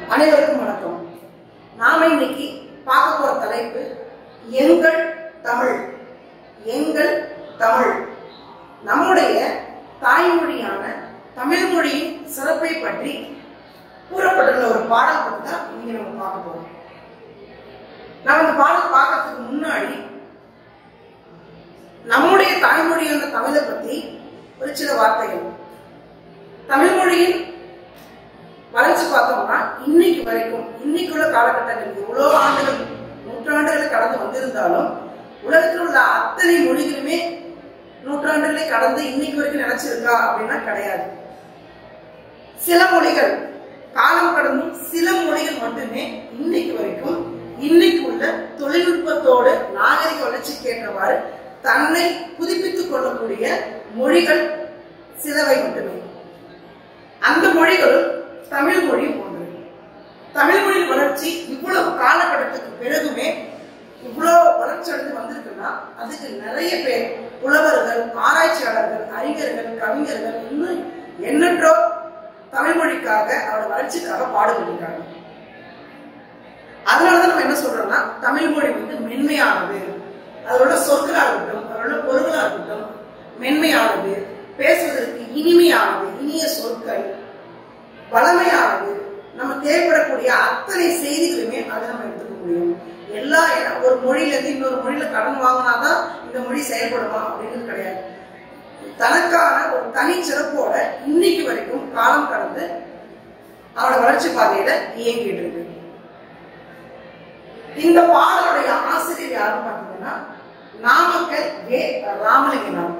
அனைவருக்கும் வணக்கம் நாம இன்னைக்கு பார்க்க போற தலைப்பு எங்கள் தமிழ் எங்கள் தமிழ் நம்முடைய தாய்மொழியான தமிழ் மொழியின் சிறப்பை பற்றி கூறப்பட்டுள்ள ஒரு பாடல் பற்றி தான் இன்னைக்கு நம்ம பார்க்க போறோம் நம்ம இந்த பாடல் பார்க்கறதுக்கு முன்னாடி நம்முடைய தாய்மொழியான தமிழை பத்தி ஒரு சில வார்த்தைகள் தமிழ் மொழியின் வளர்ச்சி பார்த்தோம்னா இன்னைக்கு வரைக்கும் இன்னைக்குள்ள காலகட்டங்கள் எவ்வளோ ஆண்டுகள் நூற்றாண்டுகளை கடந்து வந்திருந்தாலும் உலகத்தில் உள்ள அத்தனை மொழிகளுமே நூற்றாண்டுகளை கடந்து இன்னைக்கு வரைக்கும் நினைச்சிருக்கா அப்படின்னா கிடையாது சில மொழிகள் காலம் கடந்தும் சில மொழிகள் மட்டுமே இன்னைக்கு வரைக்கும் இன்னைக்கு உள்ள தொழில்நுட்பத்தோடு நாகரிக வளர்ச்சிக்கு ஏற்றவாறு தன்னை புதுப்பித்துக் கொள்ளக்கூடிய மொழிகள் சிலவை மட்டுமே அந்த மொழிகளும் தமிழ் மொழி போன்றது தமிழ் மொழியின் வளர்ச்சி இவ்வளவு காலகட்டத்துக்கு பிறகுமே இவ்வளவு வளர்ச்சி அடைந்து வந்திருக்குன்னா அதுக்கு நிறைய பேர் புலவர்கள் ஆராய்ச்சியாளர்கள் அறிஞர்கள் கவிஞர்கள் இன்னும் எண்ணற்றோ தமிழ் மொழிக்காக அவரோட வளர்ச்சிக்காக பாடுபட்டிருக்காங்க அதனாலதான் நம்ம என்ன சொல்றோம்னா தமிழ் மொழி வந்து மென்மையானது அதோட சொற்களா இருக்கட்டும் அதோட பொருளா இருக்கட்டும் மென்மையானது பேசுவதற்கு இனிமையானது இனிய சொற்கள் வளமையானது நம்ம தேவைப்படக்கூடிய அத்தனை செய்திகளுமே அதை நம்ம எடுத்துக்க முடியும் எல்லா ஒரு மொழியில இருந்து இன்னொரு மொழியில கடன் வாங்கினாதான் இந்த மொழி செயல்படுமா அப்படிங்கிறது கிடையாது தனக்கான ஒரு தனி சிறப்போட இன்னைக்கு வரைக்கும் காலம் கடந்து அவரோட வளர்ச்சி பாதையில இயங்கிட்டு இருக்கு இந்த பாடலுடைய ஆசிரியர் யாருன்னு பார்த்தீங்கன்னா நாமக்கல் ஏ ராமலிங்கனார்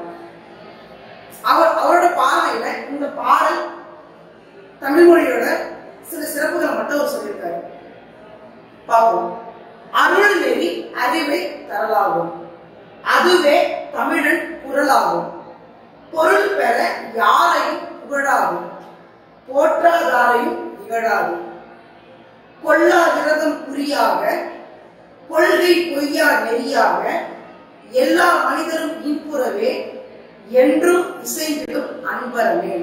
அவர் அவரோட பார்வையில இந்த பாடல் தமிழ் மொழியோட சில சிறப்புகளை மட்டும் அவர் சொல்லியிருக்காரு பார்ப்போம் அருள் நெறி அறிவை தரலாகும் அதுவே தமிழன் குரலாகும் பொருள் பெற யாரையும் புகழாகும் போற்றாதாரையும் இகழாது கொல்லாதிரதம் குறியாக கொள்கை பொய்யா நெறியாக எல்லா மனிதரும் இன்புறவே என்றும் இசைந்திடும் அன்பரமே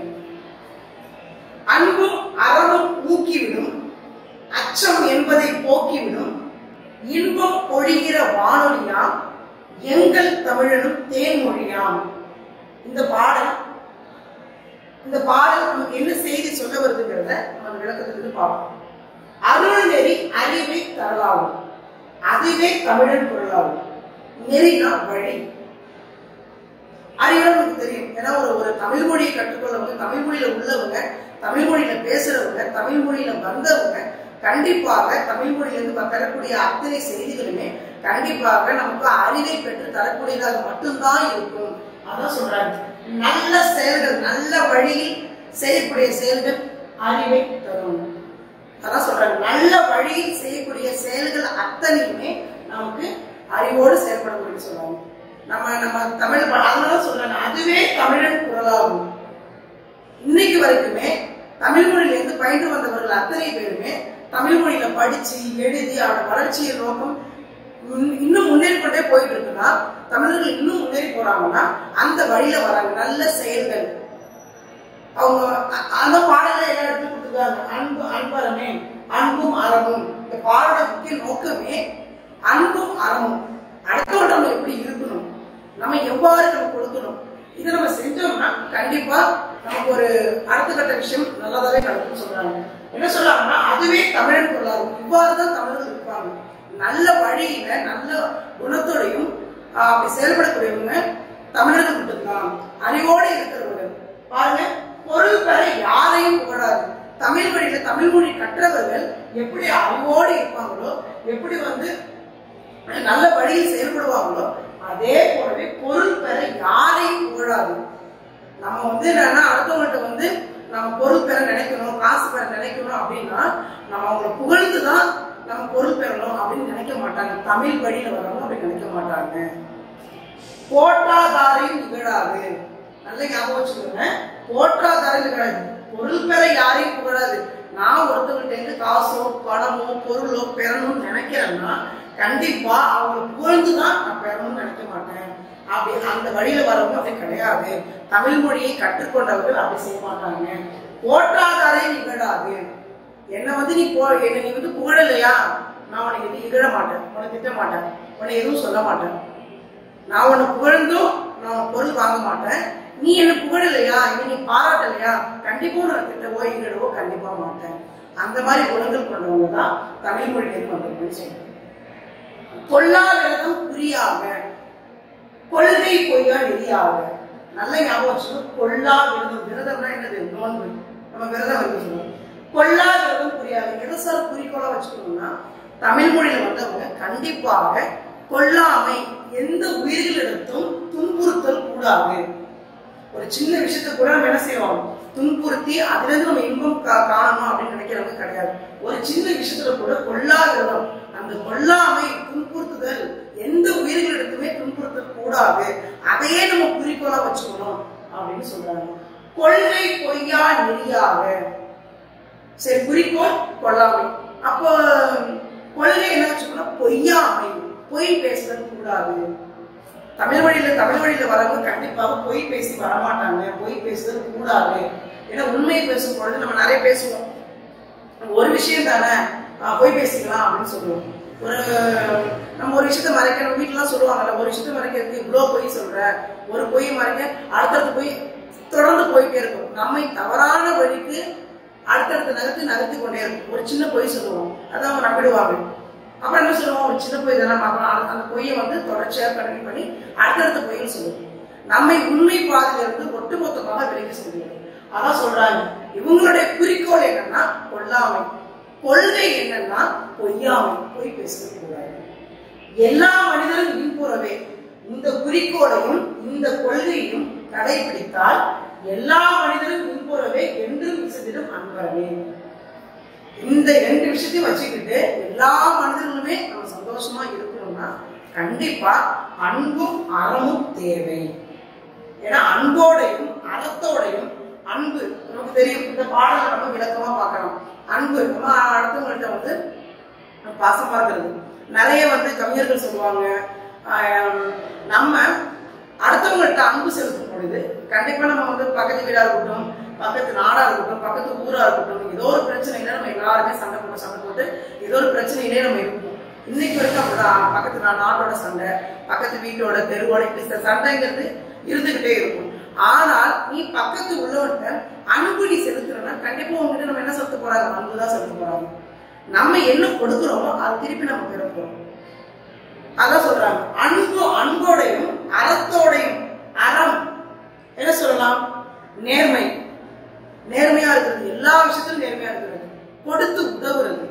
அன்பும் அறமும் ஊக்கிவிடும் அச்சம் என்பதை போக்கிவிடும் இன்பம் பொழிகிற வானொலியாம் எங்கள் தமிழனும் தேன்மொழியாம் இந்த பாடல் இந்த பாடல் நமக்கு என்ன செய்தி சொல்ல வருதுங்கிறத நம்ம விளக்கத்துக்கு பார்ப்போம் அருள் நெறி அறிவை தரலாகும் அதுவே தமிழன் பொருளாகும் நெறினா வழி அறிவு நமக்கு தெரியும் ஏன்னா ஒரு ஒரு தமிழ் மொழியை கற்றுக்கொள்ளவங்க தமிழ் மொழியில உள்ளவங்க தமிழ் மொழியில பேசுறவங்க தமிழ் மொழியில வந்தவங்க கண்டிப்பாக தமிழ் மொழியிலிருந்து பெறக்கூடிய அத்தனை செய்திகளுமே கண்டிப்பாக நமக்கு அறிவை பெற்று தரக்கூடியதாக மட்டும்தான் இருக்கும் அதான் சொல்றாங்க நல்ல செயல்கள் நல்ல வழியில் செய்யக்கூடிய செயல்கள் அறிவை தரும் அதான் சொல்றாங்க நல்ல வழியில் செய்யக்கூடிய செயல்கள் அத்தனையுமே நமக்கு அறிவோடு செயல்படக்கூடிய சொல்றாங்க நம்ம நம்ம தமிழ் அதனால சொல்றாங்க அதுவே தமிழன் குரலாகும் இன்னைக்கு வரைக்குமே தமிழ் மொழியில இருந்து பயின்று வந்தவர்கள் அத்தனை பேருமே தமிழ் மொழியில படிச்சு எழுதி அவரோட வளர்ச்சியின் நோக்கம் இன்னும் முன்னேறி கொண்டே போயிட்டு இருக்குன்னா தமிழர்கள் இன்னும் முன்னேறி போறாங்கன்னா அந்த வழியில வராங்க நல்ல செயல்கள் அவங்க அந்த பாடல எல்லா இடத்துலையும் கொடுத்துருக்காங்க அன்பு அன்பரமே அன்பும் அறமும் இந்த பாடோட முக்கிய நோக்கமே அன்பும் அறமும் அடுத்தவங்க நம்ம எப்படி இருக்கணும் நம்ம எவ்வாறு நம்ம கொடுக்கணும் இதை நம்ம செஞ்சோம்னா கண்டிப்பா நமக்கு ஒரு அடுத்த கட்ட விஷயம் நல்லதாவே நடக்கும்னு சொல்றாங்க என்ன சொல்றாங்கன்னா அதுவே தமிழன் பொருளாகும் இவ்வாறு தான் தமிழர்கள் இருப்பாங்க நல்ல வழியில நல்ல குணத்தோடையும் அப்படி செயல்படக்கூடியவங்க தமிழர்கள் மட்டும்தான் அறிவோடு இருக்கிறவர்கள் பாருங்க பொருள் பெற யாரையும் புகழாது தமிழ் வழியில தமிழ் மொழி கற்றவர்கள் எப்படி அறிவோடு இருப்பாங்களோ எப்படி வந்து நல்ல வழியில் செயல்படுவாங்களோ அதே போலவே பொருள் பெற யாரையும் புகழாது நம்ம வந்து என்னன்னா அடுத்தவங்கள்ட்ட வந்து நம்ம பொருள் பெற நினைக்கணும் காசு பெற நினைக்கணும் அப்படின்னா நம்ம அவங்களை புகழ்ந்து தான் நம்ம பொருள் பெறணும் அப்படின்னு நினைக்க மாட்டாங்க தமிழ் வழியில வரணும் அப்படின்னு நினைக்க மாட்டாங்க போட்டாதாரையும் நிகழாது நல்ல ஞாபகம் வச்சுக்கோங்க போட்டாதாரையும் நிகழாது பொருள் பெற யாரையும் புகழாது நான் ஒருத்தவங்கள்ட்ட இருந்து காசோ பணமோ பொருளோ பெறணும்னு நினைக்கிறேன்னா கண்டிப்பா அவங்களை புகழ்ந்து தான் நான் பெறணும்னு நினைக்க மாட்டேன் அப்படி அந்த வழியில வரவங்க அப்படி கிடையாது தமிழ் மொழியை கற்றுக்கொண்டவர்கள் அப்படி செய்ய மாட்டாங்க போற்றாதாரே நிகழாது என்ன வந்து வந்து நீ போ என்னை நீ வந்து புகழலையா நான் உனக்கு வந்து இகழ மாட்டேன் உன்னை திட்ட மாட்டேன் உன்னை எதுவும் சொல்ல மாட்டேன் நான் உன்னை புகழ்ந்தும் நான் உன் பொருள் வாங்க மாட்டேன் நீ என்ன புகழலையா என்ன நீ பாராட்டலையா கண்டிப்பா நான் திட்டவோ இகழவோ கண்டிப்பா மாட்டேன் அந்த மாதிரி குணங்கள் கொண்டவங்க தான் தமிழ் மொழியிலிருந்து வந்தவங்கன்னு சொல்றேன் கொல்லாவிரதம் புரியாம கொள்கை பொய்யா நெறியாக நல்ல ஞாபகம் வச்சுக்கணும் கொல்லா விரதம் விரதம்னா என்னது நோன்பு நம்ம விரதம் வைக்க சொல்லுவோம் கொல்லா விரதம் புரியாது எதை சார் குறிக்கோளா வச்சுக்கணும்னா தமிழ் மொழியில வந்தவங்க கண்டிப்பாக கொல்லாமை எந்த உயிர்களிடத்தும் துன்புறுத்தல் கூடாது ஒரு சின்ன விஷயத்தை கூட நம்ம என்ன செய்வோம் துன்புறுத்தி அதுல இருந்து நம்ம இன்பம் கா- காணணும் அப்படின்னு நினைக்கிறவங்க கிடையாது ஒரு சின்ன விஷயத்துல கூட கொல்லாவிரதம் அந்த கொல்லாமை துன்புறுத்துதல் எந்த உயிர்களிடத்துமே துன்புறுத்தல் கூடாது அதையே நம்ம குறிக்கோளா வச்சுக்கணும் அப்படின்னு சொல்றாங்க கொள்கை பொய்யா நெறியாக சரி குறிக்கோள் கொல்லாமை அப்போ கொள்கை என்ன வச்சுக்கணும் பொய்யாமை பொய் பேசுதல் கூடாது தமிழ் வழியில தமிழ் வழியில வரவங்க கண்டிப்பாக பொய் பேசி வரமாட்டாங்க பொய் பேசுதல் கூடாது ஏன்னா உண்மை பேசும் பொழுது நம்ம நிறைய பேசுவோம் ஒரு விஷயம் தானே ஆஹ் பொய் பேசிக்கலாம் அப்படின்னு சொல்லுவோம் ஒரு நம்ம ஒரு விஷயத்த மறைக்கணும் வீட்டுலாம் சொல்லுவாங்கல்ல ஒரு விஷயத்த மறைக்கிறதுக்கு இவ்வளவு பொய் சொல்ற ஒரு பொய் மறைக்க அடுத்தடுத்து போய் தொடர்ந்து போயிட்டே இருக்கும் நம்மை தவறான வழிக்கு அடுத்தடுத்த நகர்த்து நகர்த்தி கொண்டே இருக்கும் ஒரு சின்ன பொய் சொல்லுவோம் அதை அவங்க நம்பிடுவாங்க அப்புறம் என்ன சொல்லுவோம் ஒரு சின்ன பொய் தானே அப்புறம் அந்த- அந்த பொய்யை வந்து தொடர்ச்சியா கண்டினியூ பண்ணி அடுத்தடுத்த பொய்ன்னு சொல்லுவோம் நம்மை உண்மை பாதையிலிருந்து ஒட்டுமொத்தமாக விலகி செல்கிறது அதான் சொல்றாங்க இவங்களுடைய குறிக்கோள் என்னன்னா கொல்லாமை கொள்கை என்னன்னா பொய்யாமை பொய் பேசவே கூடாது எல்லா மனிதரும் இன்புறவே இந்த குறிக்கோளையும் இந்த கொள்கையும் கடைபிடித்தால் எல்லா மனிதரும் இன்புறவே என்றும் விசதிடும் அன்பரவே இந்த ரெண்டு விஷயத்தையும் வச்சுக்கிட்டு எல்லா மனிதர்களுமே நம்ம சந்தோஷமா இருக்கணும்னா கண்டிப்பா அன்பும் அறமும் தேவை ஏன்னா அன்போடையும் அறத்தோடையும் அன்பு நமக்கு தெரியும் இந்த பாடலை நம்ம விளக்கமா பார்க்கலாம் அன்பு நம்ம அடுத்தவங்கள்ட்ட வந்து பாசம் பார்க்கறது நிறைய வந்து கவிஞர்கள் சொல்லுவாங்க ஆஹ் நம்ம அடுத்தவங்கள்ட்ட அன்பு செலுத்தும் பொழுது கண்டிப்பா நம்ம வந்து பக்கத்து வீடா இருக்கட்டும் பக்கத்து நாடா இருக்கட்டும் பக்கத்து ஊரா இருக்கட்டும் ஏதோ ஒரு பிரச்சனையில நம்ம எல்லாருமே சண்டை போட்டு சண்டை போட்டு ஏதோ ஒரு பிரச்சனையிலே நம்ம இருப்போம் இன்னைக்கு வரைக்கும் அப்படிதான் பக்கத்து நா- நாட்டோட சண்டை பக்கத்து வீட்டோட தெருவோட இப்படி ச- சண்டைங்கிறது இருந்துகிட்டே இருக்கும் ஆனால் நீ பக்கத்து உள்ளவன்ட்ட அன்பு நீ செலுத்துறனா கண்டிப்பா உங்ககிட்ட நம்ம என்ன செலுத்த போறாங்க அன்பு தான் செலுத்த போறாங்க நம்ம என்ன கொடுக்குறோமோ அது திருப்பி நம்ம பெற போறோம் அதான் சொல்றாங்க அன்பு அன்போடையும் அறத்தோடையும் அறம் என்ன சொல்லலாம் நேர்மை நேர்மையா இருக்கிறது எல்லா விஷயத்திலும் நேர்மையா இருக்கிறது கொடுத்து உதவுறது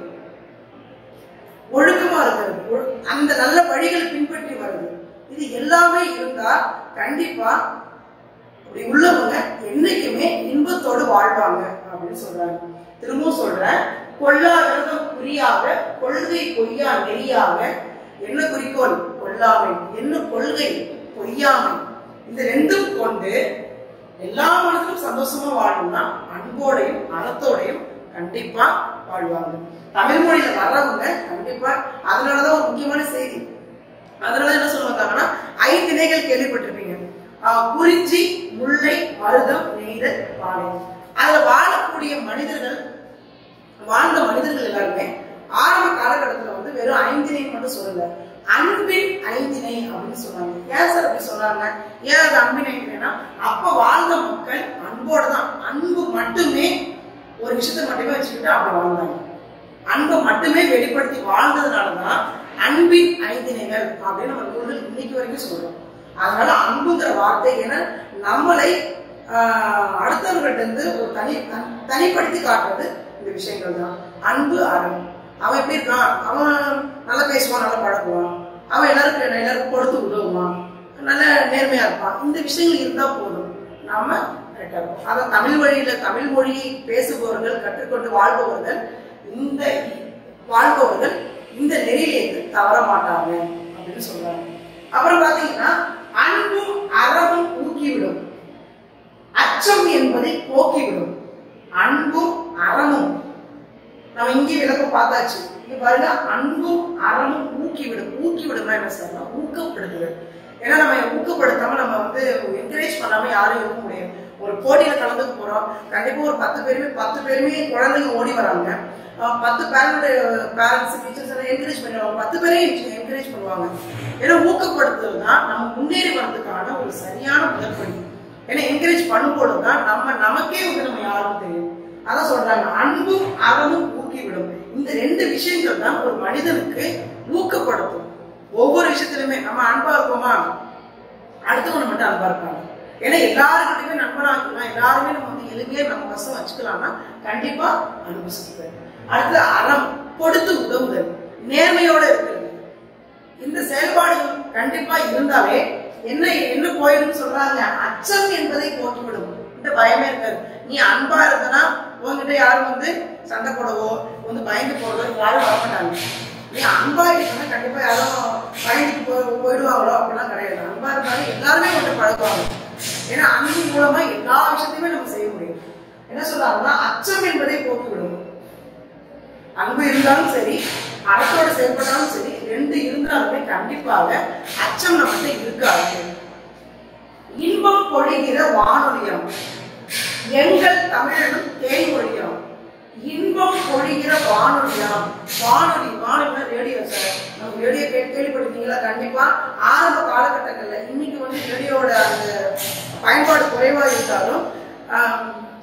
ஒழுக்கமா இருக்கிறது ஒழு- அந்த நல்ல வழிகள் பின்பற்றி வருது இது எல்லாமே இருந்தா கண்டிப்பா அப்படி உள்ளவங்க என்னைக்குமே இன்பத்தோடு வாழ்வாங்க அப்படின்னு சொல்றாங்க திரும்பவும் சொல்றேன் கொள்ளாதது குறியாக கொள்கை பொய்யா நெறியாக என்ன குறிக்கோள் கொல்லாமை என்ன கொள்கை பொய்யாமை இந்த ரெண்டும் கொண்டு எல்லா மனதிலும் சந்தோஷமா வாழணும்னா அன்போடையும் அறத்தோடையும் கண்டிப்பா வாழ்வாங்க தமிழ் மொழியில வர்றவங்க கண்டிப்பா அதனாலதான் ஒரு முக்கியமான செய்தி அதனால என்ன சொல்லுவாங்கன்னா ஐந்து இணைகள் கேள்விப்பட்டிருப்பீங்க ஆஹ் குறிஞ்சி முல்லை மருதம் நெய்தல் பாலை அதுல வாழக்கூடிய மனிதர்கள் வாழ்ந்த மனிதர்கள் எல்லாருமே ஆரம்ப காலகட்டத்துல வந்து வெறும் ஐந்தினை மட்டும் சொல்லல அன்பின் ஐந்தினை அப்படின்னு சொன்னாங்க ஏன் சார் அப்படி சொன்னாங்க ஏன் அது அன்பின் ஐந்தினைனா அப்ப வாழ்ந்த மக்கள் அன்போட தான் அன்பு மட்டுமே ஒரு விஷயத்தை மட்டுமே வச்சுக்கிட்டு அப்படி வாழ்ந்தாங்க அன்பை மட்டுமே வெளிப்படுத்தி வாழ்ந்ததுனாலதான் அன்பின் ஐந்தினைகள் அப்படின்னு நம்ம நூல்கள் இன்னைக்கு வரைக்கும் சொல்றோம் அதனால அன்புங்கிற வார்த்தை ஏன்னா நம்மளை ஆஹ், அடுத்தவர்கள்ட்ட இருந்து ஒரு தனி தனி- தனிப்படுத்தி காட்டுறது இந்த விஷயங்கள் தான் அன்பு அறம் அவன் எப்படி இருக்கான் அவன் நல்லா பேசுவான் நல்லா பழகுவான் அவன் எல்லாருக்கும் எல்லாருக்கும் கொடுத்து உதவுவான் நல்ல நேர்மையா இருப்பான் இந்த விஷயங்கள் இருந்தா போதும் நாம correct ஆ இருப்போம். அதான் தமிழ் வழியில தமிழ் மொழியை பேசுபவர்கள் கற்றுக்கொண்டு வாழ்பவர்கள் இந்த வாழ்பவர்கள் இந்த நெறியிலிருந்து தவற மாட்டாங்க அப்படின்னு சொல்றாங்க அப்புறம் பாத்தீங்கன்னா அன்பும் அறமும் ஊக்கிவிடும் அச்சம் என்பதை போக்கிவிடும் அன்பும் அறமும் நம்ம இங்கே விளக்கம் பார்த்தாச்சு இங்க பாருங்க அன்பும் அறமும் ஊக்கிவிடும் ஊக்கிவிடும்னா என்ன சொல்லலாம் ஊக்கப்படுத்துது ஏன்னா நம்ம ஊக்கப்படுத்தாம நம்ம வந்து என்கரேஜ் பண்ணாம யாரும் இருக்க முடியாது ஒரு ஒரு போட்டியில கலந்துக்க போறோம் கண்டிப்பா ஒரு பத்து பேருமே பத்து பேருமே குழந்தைங்க ஓடி வராங்க அஹ் பத்து பேரண்ட் பேரண்ட்ஸ் டீச்சர்ஸ் எல்லாம் என்கரேஜ் பண்ணுவாங்க பத்து பேரையும் என்கரேஜ் பண்ணுவாங்க ஏன்னா ஊக்கப்படுத்துறது தான் நம்ம முன்னேறி வர்றதுக்கான ஒரு சரியான முதற்படி ஏன்னா என்கரேஜ் பண்ணும்போது தான் நம்ம நமக்கே வந்து நம்ம யாருக்கும் தெரியும் அதான் சொல்றாங்க அன்பும் அறமும் ஊக்கிவிடும் இந்த ரெண்டு விஷயங்கள் தான் ஒரு மனிதனுக்கு ஊக்கப்படுத்தும் ஒவ்வொரு விஷயத்திலுமே நம்ம அன்பா இருப்போமா அடுத்தவங்க மட்டும் அன்பா இருப்பாங்க ஏன்னா எல்லாருக்கிட்டையுமே நண்பனா இருக்கலாம் எல்லாருமே நம்ம வந்து எளிமையா நம்ம வசம் வச்சுக்கலாம்னா கண்டிப்பா அன்பு செலுத்துவேன் அடுத்து அறம் கொடுத்து உதவுதல் நேர்மையோட இருக்கிறது இந்த செயல்பாடுகள் கண்டிப்பா இருந்தாலே என்ன என்ன போயிடும் சொல்றாங்க அச்சம் என்பதை போட்டுவிடும் இந்த பயமே இருக்காது நீ அன்பா இருந்தனா உன்கிட்ட யாரும் வந்து சண்டை போடவோ வந்து பயந்து போடவோ யாரும் வர மாட்டாங்க நீ அன்பா இருக்கனா கண்டிப்பா யாரும் பயந்துட்டு போய் போயிடுவாங்களோ அப்படிலாம் கிடையாது அன்பா இருந்தாலும் எல்லாருமே வந்து பழகுவாங்க ஏன்னா அன்பு மூலமா எல்லா விஷயத்தையுமே நம்ம செய்ய முடியும் என்ன சொல்றாங்கன்னா அச்சம் என்பதை போட்டுவிடும் அன்பு இருந்தாலும் சரி அறத்தோட செயல்பட்டாலும் சரி ரெண்டு இருந்தாலுமே கண்டிப்பாக அச்சம் நம்மகிட்ட இருக்காது இன்பம் பொழிகிற வானொலியம் எங்கள் தமிழனும் தேய்மொழியம் இன்பம் பொழிகிற வானொலியாம் வானொலி வானொலி ரேடியோ சார் நம்ம ரேடியோ கேட்டு கேள்விப்பட்டிருக்கீங்களா கண்டிப்பா ஆரம்ப காலகட்டங்கள்ல இன்னைக்கு வந்து ரேடியோட அந்த பயன்பாடு குறைவா இருந்தாலும் ஆம்,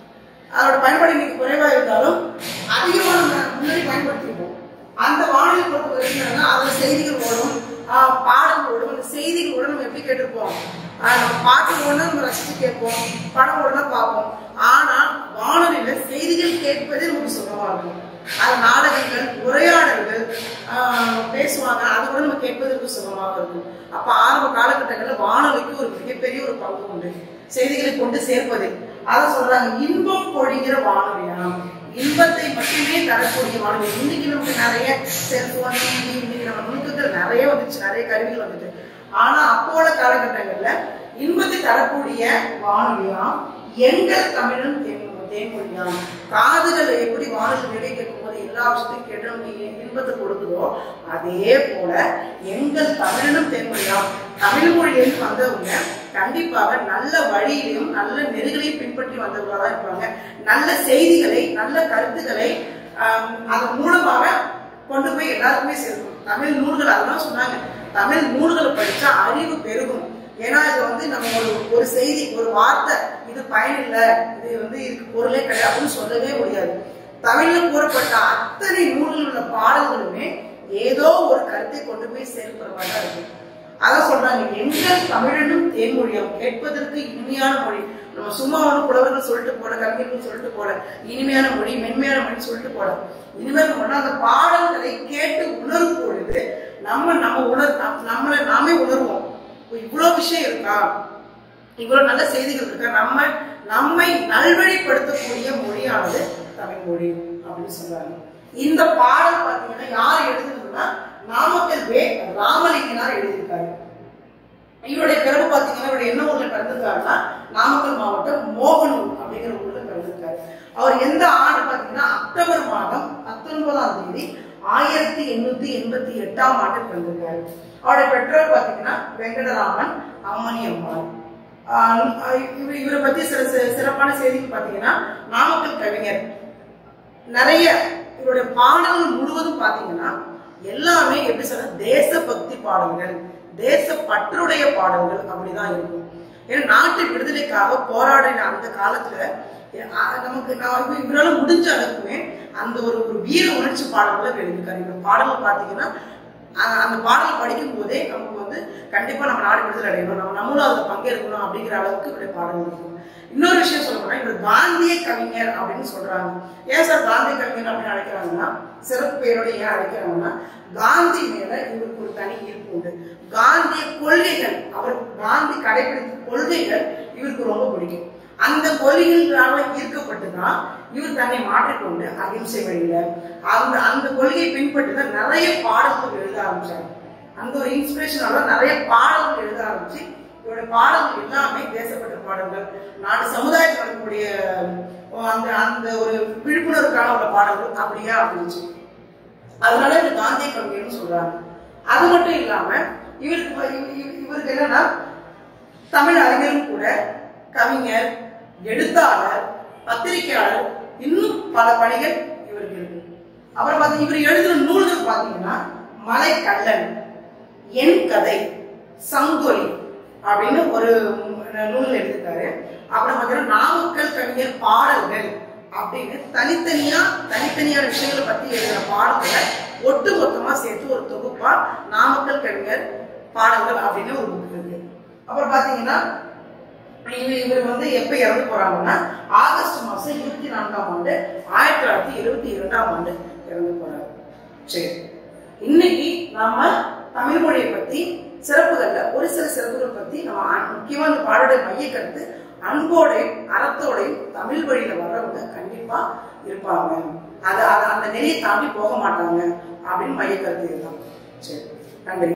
அதோட பயன்பாடு இன்னைக்கு குறைவா இருந்தாலும் அதிகமா நம்ம முன்னாடி பயன்படுத்திருப்போம் அந்த வானொலி பொறுத்த வரைக்கும் என்னன்னா, அதுல செய்திகள் ஓடும் ஆஹ் பாடல் ஓடும் அந்த செய்திகள் ஓடும் நம்ம எப்படி கேட்டிருப்போம் ஆஹ் நம்ம பாட்டு ஓடுனா நம்ம ரசிச்சு கேட்போம் படம் ஓடுனா பார்ப்போம் ஆனா வானொலியில செய்திகள் கேட்பதே நமக்கு சுகமா இருக்கும் அது நாடகங்கள் உரையாடல்கள் ஆஹ் பேசுவாங்க அது கூட நம்ம கேட்பதற்கு சுகமாக இருக்கும் அப்ப ஆரம்ப காலகட்டங்களில் வானொலிக்கு ஒரு மிகப்பெரிய ஒரு பங்கு உண்டு செய்திகளை கொண்டு சேர்ப்பது அதை சொல்றாங்க இன்பம் பொழிகிற வானொலியாம் இன்பத்தை மட்டுமே தரக்கூடிய வானொலி இன்னைக்கு நமக்கு நிறைய செல்போன் டிவி இன்னைக்கு நம்ம நுணுக்கங்கள் நிறைய வந்துச்சு நிறைய கருவிகள் வந்துச்சு ஆனா அப்போ உள்ள காலகட்டங்கள்ல இன்பத்தை தரக்கூடிய வானொலியாம் எங்கள் தமிழும் தேன் தேன்மொழியாம் காதுகள் எப்படி வானொலி வெளியே கேட்கும் போது எல்லா விஷயத்தையும் கேட்டு நமக்கு இன்பத்தை கொடுக்குதோ அதே போல எங்கள் தமிழனும் தேன்மொழியாம் தமிழ் மொழியிலிருந்து வந்தவங்க கண்டிப்பாக நல்ல வழியிலையும் நல்ல நெறிகளையும் பின்பற்றி வந்தவர்களாக தான் இருப்பாங்க நல்ல செய்திகளை நல்ல கருத்துக்களை ஆஹ், அதன் மூலமாக கொண்டு போய் எல்லாருக்குமே சேர்க்கணும் தமிழ் நூல்கள் அதெல்லாம் சொன்னாங்க தமிழ் நூல்களை படிச்சா அறிவு பெருகும் ஏன்னா இது வந்து நம்ம ஒரு ஒரு செய்தி ஒரு வார்த்தை இது பயனில்லை இது வந்து இதுக்கு பொருளே கிடையாது அப்படின்னு சொல்லவே முடியாது தமிழ்ல கூறப்பட்ட அத்தனை நூல்களில் உள்ள பாடல்களுமே ஏதோ ஒரு கருத்தை கொண்டு போய் சேர்க்கிற மாதிரி தான் இருக்கும் அதான் சொல்றாங்க எங்கள் தமிழனும் தேன்மொழியும் கேட்பதற்கு இனிமையான மொழி நம்ம சும்மா ஒன்று புலவர்கள் சொல்லிட்டு போல கவிஞர்கள் சொல்லிட்டு போல இனிமையான மொழி மென்மையான மொழி சொல்லிட்டு போல இனிமேல் ஒண்ணு அந்த பாடல்களை கேட்டு உணரும் பொழுது நம்ம நம்ம உணர் நம்- நம்மளை நாமே உணர்வோம் ஓ, இவ்வளவு விஷயம் இருக்கா இவ்வளவு நல்ல செய்திகள் இருக்கா நம்ம நம்மை நல்வழிப்படுத்தக்கூடிய மொழியானது தமிழ் மொழி அப்படின்னு சொல்றாங்க இந்த பாடல் பாத்தீங்கன்னா யார் எழுதுனதுன்னா நாமக்கல் வே ராமலிங்கனார் எழுதியிருக்காரு இவருடைய பிறகு பாத்தீங்கன்னா இவருடைய என்ன ஊர்ல பிறந்திருக்காருன்னா நாமக்கல் மாவட்டம் மோகனூர் அப்படிங்கிற ஊர்ல பிறந்திருக்காரு அவர் எந்த ஆண்டு பாத்தீங்கன்னா அக்டோபர் மாதம் பத்தொன்பதாம் தேதி ஆயிரத்தி எண்ணூத்தி எண்பத்தி எட்டாம் ஆண்டு பிறந்திருக்காரு அவருடைய பெற்றோர் பாத்தீங்கன்னா வெங்கடராமன் அம்மணி அம்மாள் ஆஹ் இவர் இவரை பத்தி சில சி- சிறப்பான செய்திகள் பாத்தீங்கன்னா நாமக்கல் கவிஞர் நிறைய இவருடைய பாடல்கள் முழுவதும் பாத்தீங்கன்னா எல்லாமே எப்படி சொல்ற தேசபக்தி பாடல்கள் தேச பற்றுடைய பாடல்கள் அப்படிதான் இருக்கும் ஏன்னா நாட்டு விடுதலைக்காக போராடின அந்த காலத்துல அஹ் நமக்கு நான் வந்து இவரால முடிஞ்ச அளவுக்குமே அந்த ஒரு ஒரு வீர உணர்ச்சி பாடல்களை எழுதியிருக்காரு இந்த பாடல்கள் பாத்தீங்கன்னா அஹ் அந்த பாடல் படிக்கும் போதே நமக்கு வந்து கண்டிப்பா நம்ம நாடு விடுதலை அடையணும் நம்ம நம்மளும் அதுல பங்கேற்கணும் அப்படிங்கிற அளவுக்கு இவருடைய பாடல் இருக்கும் இன்னொரு விஷயம் சொல்ல போனா இவர் காந்திய கவிஞர் அப்படின்னு சொல்றாங்க ஏன் சார் காந்தி கவிஞர் அப்படின்னு அழைக்கிறாங்கன்னா சிறப்பு பெயரோட ஏன் அழைக்கிறாங்கன்னா காந்தி மேல இவருக்கு ஒரு தனி ஈர்ப்பு உண்டு காந்திய கொள்கைகள் அவர் காந்தி கடைபிடித்த கொள்கைகள் இவருக்கு ரொம்ப பிடிக்கும் அந்த கொள்கைகளால ஈர்க்கப்பட்டு தான் இவர் தன்னை மாற்றிக்கொண்டு அகிம்சை வழியில அந்த அந்த கொள்கையை பின்பற்றி தான் நிறைய பாடல்கள் எழுத ஆரம்பிச்சாங்க அந்த ஒரு இன்ஸ்பிரேஷனால நிறைய பாடல்கள் எழுத ஆரம்பிச்சு இவருடைய பாடல்கள் எல்லாமே தேசப்பட்ட பாடல்கள் நாடு சமுதாயத்தில் இருக்கக்கூடிய அஹ், அந்த அந்த ஒரு விழிப்புணர்வுக்கான உள்ள பாடல்கள் அப்படியே இருந்துச்சு அதனால இவர் காந்திய கவிஞர்னு சொல்றாங்க அது மட்டும் இல்லாம இவருக்கு இவ- இவ- இவருக்கு என்னன்னா தமிழ் அறிஞரும் கூட கவிஞர் எழுத்தாளர் பத்திரிகையாளர் இன்னும் பல பணிகள் இவருக்கு இருக்கு அப்புறம் பாத்தீங்க இவர் எழுதின நூல்கள் பாத்தீங்கன்னா மலைக்கல்லன் என் கதை சங்கொலி அப்படின்னு ஒரு நூல் எழுதிருக்காரு அப்புறம் பாத்தீங்கன்னா நாமக்கல் கவிஞர் பாடல்கள் அப்படின்னு தனித்தனியா தனித்தனியான விஷயங்களை பத்தி எழுதுற பாடல்களை ஒட்டு மொத்தமா சேர்த்து ஒரு தொகுப்பா நாமக்கல் கவிஞர் பாடல்கள் அப்படின்னு ஒரு புக் இருக்கு அப்புறம் பாத்தீங்கன்னா இவர் இவர் வந்து எப்ப இறந்து போறாங்கன்னா ஆகஸ்ட் மாசம் இருபத்தி நான்காம் ஆண்டு ஆயிரத்தி தொள்ளாயிரத்தி இருபத்தி இரண்டாம் ஆண்டு இறந்து போறாரு சரி இன்னைக்கு நாம தமிழ் மொழியை பத்தி சிறப்புகள்ல ஒரு சில சிறப்புகள் பத்தி நம்ம அ- முக்கியமா இந்த பாடோடைய மைய கருத்து அன்போடையும் அறத்தோடையும் தமிழ் வழியில வர்றவங்க கண்டிப்பா இருப்பாங்க அது அது அந்த நெறியை தாண்டி போக மாட்டாங்க அப்படின்னு மைய கருத்து இதுதான் சரி நன்றி